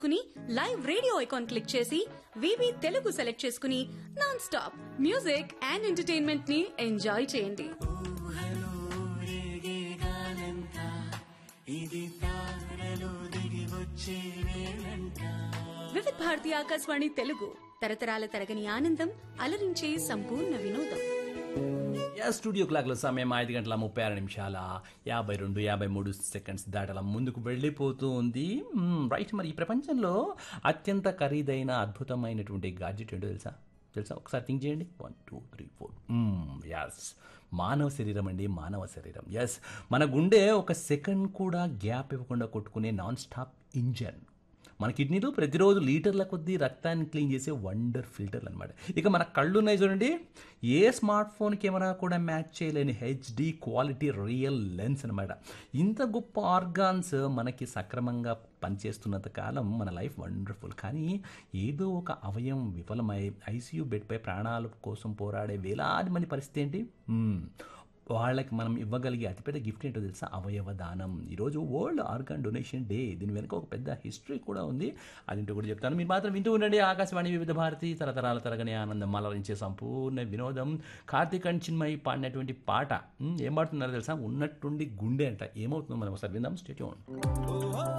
కుని live radio icon click చేసి వివి Telugu select చేసుకుని non stop music and entertainment ని ఎంజాయ్ చేయండి వివిధ భారతి ఆకాశవాణి తెలుగు తరతరాల తరగని ఆనందం అలరించే సంపూర్ణ వినోదం యా స్టూడియో క్లాక్లో సమయం ఐదు గంటల ముప్పై ఆరు నిమిషాల యాభై రెండు యాభై మూడు సెకండ్స్ దాటలా ముందుకు వెళ్ళిపోతూ ఉంది మ్మ్, రైట్ మరి ఈ ప్రపంచంలో అత్యంత ఖరీదైన అద్భుతమైనటువంటి గాడ్జెట్ ఏంటో తెలుసా తెలుసా ఒకసారి థింక్ చేయండి one two three four yes మానవ శరీరం అండి మానవ శరీరం ఎస్ మన గుండె ఒక సెకండ్ కూడా గ్యాప్ ఇవ్వకుండా కొట్టుకునే నాన్ స్టాప్ ఇంజన్ మన కిడ్నీలు ప్రతిరోజు లీటర్ల కొద్దీ రక్తాన్ని క్లీన్ చేసే వండర్ ఫిల్టర్లు అనమాట ఇక మన కళ్ళు ఉన్నాయి చూడండి ఏ స్మార్ట్ ఫోన్ కెమెరా కూడా మ్యాచ్ చేయలేని హెచ్డి క్వాలిటీ రియల్ లెన్స్ అనమాట ఇంత గొప్ప ఆర్గాన్స్ మనకి సక్రమంగా పనిచేస్తున్నంత కాలం మన లైఫ్ వండర్ఫుల్ కానీ ఏదో ఒక అవయం విఫలమై ఐసీయూ బెడ్పై ప్రాణాల కోసం పోరాడే వేలాది మంది పరిస్థితి ఏంటి మ్మ్. వాళ్ళకి మనం ఇవ్వగలిగే అతిపెద్ద గిఫ్ట్ ఏంటో తెలుసా అవయవ దానం ఈరోజు వరల్డ్ ఆర్గాన్ డొనేషన్ డే దీని వెనుక ఒక పెద్ద హిస్టరీ కూడా ఉంది అదింటో కూడా చెప్తాను మీరు మాత్రం వింటూ ఉండండి ఆకాశవాణి వివిధ భారతి తరతరాల తరగని ఆనందం అలరించే సంపూర్ణ వినోదం కార్తీక్ అండ్ చిన్మయి పాడినటువంటి పాట ఉమ్, ఏం పాడుతున్నారో తెలుసా ఉన్నట్టుండి గుండె అంట ఏమవుతుందో మనం ఒకసారి విందాం స్టేట్యూన్